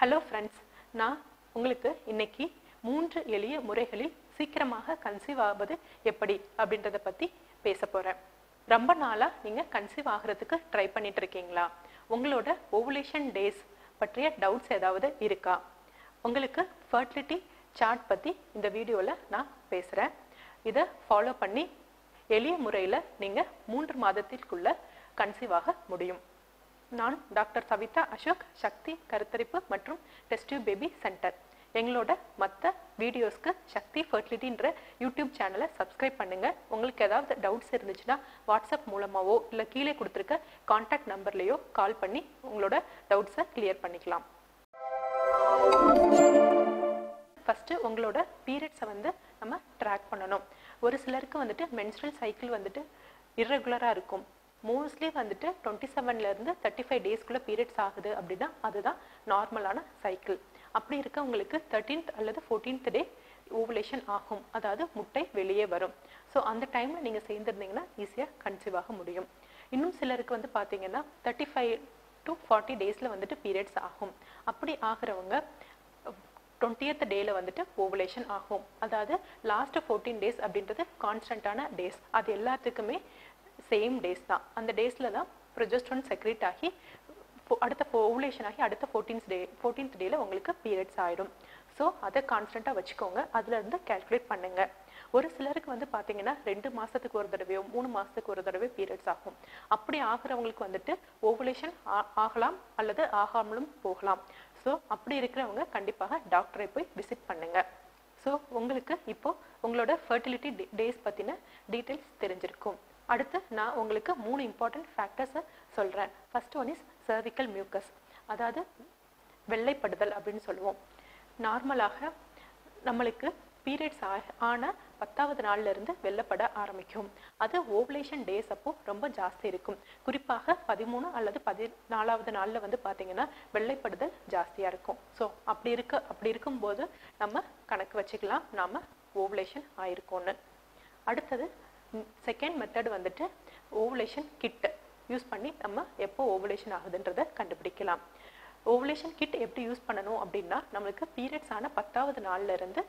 hello friends நான் உங்களுக்கு இன்னைக்கு மூன்று எளிய முறைகளில் சீக்கிரமாக கன்சீவ் ஆவது எப்படி அப்படின்றத பற்றி பேச போகிறேன் ரொம்ப நாளாக நீங்கள் கன்சீவ் ஆகிறதுக்கு ட்ரை பண்ணிட்டு இருக்கீங்களா உங்களோட ஓவுலேஷன் டேஸ் பற்றிய டவுட்ஸ் ஏதாவது இருக்கா உங்களுக்கு ஃபர்டிலிட்டி சார்ட் பற்றி இந்த வீடியோவில் நான் பேசுகிறேன் இதை ஃபாலோ பண்ணி எளிய முறையில் நீங்கள் மூன்று மாதத்திற்குள்ள கன்சீவ் ஆக முடியும் நான் டாக்டர் சவிதா அசோக் சக்தி கருத்தரிப்பு மற்றும் டெஸ்டிவ் பேபி சென்டர் எங்களோட மற்ற வீடியோஸ்க்கு சக்தி ஃபர்டிலிட்டின்ற யூடியூப் சேனலை சப்ஸ்கிரைப் பண்ணுங்க உங்களுக்கு ஏதாவது டவுட்ஸ் இருந்துச்சுன்னா வாட்ஸ்அப் மூலமாவோ இல்லை கீழே கொடுத்துருக்க காண்டாக்ட் நம்பர்லேயோ கால் பண்ணி உங்களோட டவுட்ஸை கிளியர் பண்ணிக்கலாம் ஃபஸ்ட்டு உங்களோட பீரியட்ஸை வந்து நம்ம ட்ராக் பண்ணணும் ஒரு சிலருக்கு வந்துட்டு மென்ஸ்ட்ரல் சைக்கிள் வந்துட்டு இர்ரெகுலராக இருக்கும் மோஸ்ட்லி வந்துட்டு டுவெண்ட்டி செவன்லேருந்து தேர்ட்டி ஃபைவ் டேஸ்க்குள்ளே பீரியட்ஸ் ஆகுது அப்படின்னா அதுதான் நார்மலான சைக்கிள் அப்படி இருக்க உங்களுக்கு தேர்ட்டீன்த் அல்லது ஃபோர்டீன்த் டே ஓவுலேஷன் ஆகும் அதாவது முட்டை வெளியே வரும் ஸோ அந்த டைமில் நீங்கள் சேர்ந்துருந்தீங்கன்னா ஈஸியாக கன்சீவ் ஆக முடியும் இன்னும் சிலருக்கு வந்து பார்த்தீங்கன்னா தேர்ட்டி ஃபைவ் டு ஃபார்ட்டி டேஸில் வந்துட்டு பீரியட்ஸ் ஆகும் அப்படி ஆகிறவங்க டுவெண்ட்டியத் டேல வந்துட்டு ஓவுலேஷன் ஆகும் அதாவது லாஸ்ட் ஃபோர்டீன் டேஸ் அப்படின்றது கான்ஸ்டன்டான டேஸ் அது எல்லாத்துக்குமே சேம் டேஸ் தான் அந்த டேஸில் தான் ப்ரொஜெஸ்ட்ரான் செக்ரேட் ஆகி ஃபோ- அடுத்த ஓவுலேஷன் ஆகி அடுத்த ஃபோர்டீன்த் டே ஃபோர்டீன்த் டேல உங்களுக்கு பீரியட்ஸ் ஆயிடும் ஸோ அதை கான்ஸ்டண்ட்டாக வச்சுக்கோங்க அதுல இருந்து கால்குலேட் பண்ணுங்க ஒரு சிலருக்கு வந்து பார்த்தீங்கன்னா ரெண்டு மாசத்துக்கு ஒரு தடவையோ மூணு மாசத்துக்கு ஒரு தடவை பீரியட்ஸ் ஆகும் அப்படி ஆகிறவங்களுக்கு வந்துட்டு ஓவுலேஷன் ஆகலாம் அல்லது ஆகாமலும் போகலாம் ஸோ அப்படி இருக்கிறவங்க கண்டிப்பாக டாக்டரை போய் விசிட் பண்ணுங்க ஸோ உங்களுக்கு இப்போ உங்களோட ஃபர்டிலிட்டி டேஸ் பற்றின டீட்டெயில்ஸ் தெரிஞ்சிருக்கும் அடுத்து நான் உங்களுக்கு மூணு இம்பார்ட்டன்ட் ஃபேக்டர்ஸை சொல்கிறேன் first one is cervical mucus அதாவது வெள்ளைப்படுதல் அப்படின்னு சொல்லுவோம் நார்மலாக நம்மளுக்கு பீரியட்ஸ் ஆன பத்தாவது நாள்ல இருந்து வெள்ளப்பட ஆரம்பிக்கும் அது ஓவுலேஷன் டேஸ் அப்போ ரொம்ப ஜாஸ்தி இருக்கும் குறிப்பாக பதிமூணு அல்லது பதினாலாவது நாள்ல வந்து பார்த்தீங்கன்னா வெள்ளைப்படுதல் ஜாஸ்தியா இருக்கும் ஸோ அப்படி இருக்க அப்படி இருக்கும்போது நம்ம கணக்கு வச்சுக்கலாம் நாம ஓவுலேஷன் ஆயிருக்கோன்னு அடுத்தது செகண்ட் மெத்தட் வந்துட்டு ஓவுலேஷன் கிட் யூஸ் பண்ணி நம்ம எப்போ ஓவுலேஷன் ஆகுதுன்றதை கண்டுபிடிக்கலாம் ஓவுலேஷன் கிட் எப்படி யூஸ் பண்ணணும் அப்படின்னா நம்மளுக்கு பீரியட்ஸ் ஆன பத்தாவது நாள்ல இருந்து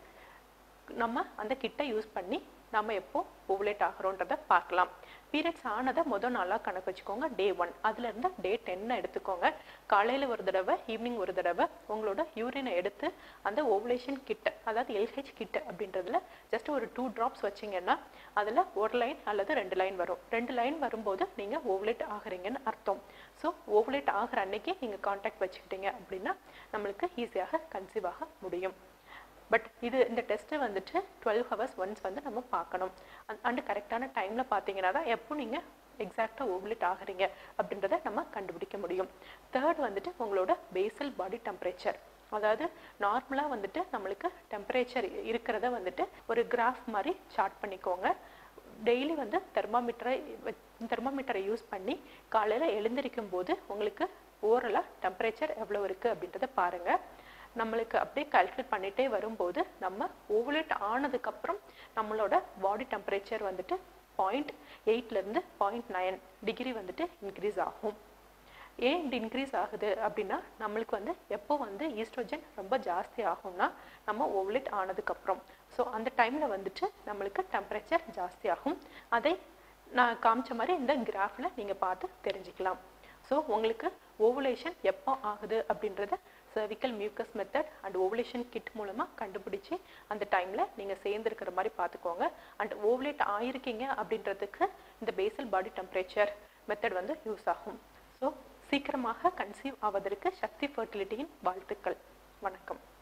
நம்ம அந்த கிட்டை யூஸ் பண்ணி நம்ம எப்போ ஓவுலேட் ஆகிறோன்றத பார்க்கலாம் பீரியட்ஸ் ஆனதை முதல் நாளாக கணக்கு வச்சுக்கோங்க டே ஒன் அதுலேருந்து டே டென்னை எடுத்துக்கோங்க காலையில் ஒரு தடவை ஈவினிங் ஒரு தடவை உங்களோட யூரினை எடுத்து அந்த ஓவுலேஷன் கிட்ட அதாவது எல்ஹெச் கிட்ட அப்படின்றதுல ஜஸ்ட் ஒரு டூ ட்ராப்ஸ் வச்சிங்கன்னா அதில் ஒரு லைன் அல்லது ரெண்டு லைன் வரும் ரெண்டு லைன் வரும்போது நீங்கள் ஓவுலேட் ஆகுறீங்கன்னு அர்த்தம் ஸோ ஓவுலேட் ஆகிற அன்னைக்கு நீங்கள் காண்டாக்ட் வச்சுக்கிட்டீங்க அப்படின்னா நம்மளுக்கு ஈஸியாக கன்சீவ் ஆக முடியும் பட் இது இந்த டெஸ்ட்டை வந்துட்டு டுவெல் ஹவர்ஸ் ஒன்ஸ் வந்து நம்ம பார்க்கணும் அண்ட் கரெக்டான டைமில் பார்த்தீங்கன்னா தான் எப்போ நீங்கள் எக்ஸாக்டாக ஓவுலேட் ஆகுறீங்க அப்படின்றத நம்ம கண்டுபிடிக்க முடியும் தேர்ட் வந்துட்டு உங்களோட பேசல் பாடி டெம்பரேச்சர் அதாவது நார்மலாக வந்துட்டு நம்மளுக்கு டெம்பரேச்சர் இருக்கிறத வந்துட்டு ஒரு கிராஃப் மாதிரி சார்ட் பண்ணிக்கோங்க டெய்லி வந்து தெர்மாமீட்டரை தெர்மாமீட்டரை யூஸ் பண்ணி காலையில் எழுந்திருக்கும் போது உங்களுக்கு ஓரலாக டெம்பரேச்சர் எவ்வளோ இருக்குது அப்படின்றத பாருங்கள் நம்மளுக்கு அப்படியே கால்குலேட் பண்ணிட்டே வரும்போது நம்ம ஓவுலேட் ஆனதுக்கப்புறம் நம்மளோட பாடி டெம்பரேச்சர் வந்துட்டு பாயிண்ட் எயிட்லேருந்து பாயிண்ட் நைன் டிகிரி வந்துட்டு இன்க்ரீஸ் ஆகும் ஏன் இப்படி இன்க்ரீஸ் ஆகுது அப்படின்னா நம்மளுக்கு வந்து எப்போ வந்து ஈஸ்ட்ரோஜன் ரொம்ப ஜாஸ்தி ஆகும்னா நம்ம ஓவுலேட் ஆனதுக்கப்புறம் ஸோ அந்த டைமில் வந்துட்டு நம்மளுக்கு டெம்பரேச்சர் ஜாஸ்தி ஆகும் அதை நான் காமிச்ச மாதிரி இந்த கிராஃபில் நீங்கள் பார்த்து தெரிஞ்சுக்கலாம் ஸோ உங்களுக்கு ஓவுலேஷன் எப்போ ஆகுது அப்படின்றத cervical mucus method and ovulation kit மூலமாக கண்டுபிடிச்சி அந்த டைமில் நீங்கள் சேர்ந்துருக்கிற மாதிரி பார்த்துக்கோங்க அண்ட் ஓவுலேட் ஆயிருக்கீங்க அப்படின்றதுக்கு இந்த பேசல் பாடி டெம்பரேச்சர் மெத்தட் வந்து யூஸ் ஆகும் ஸோ சீக்கிரமாக கன்சீவ் ஆவதற்கு சக்தி ஃபர்டிலிட்டியின் வாழ்த்துக்கள் வணக்கம்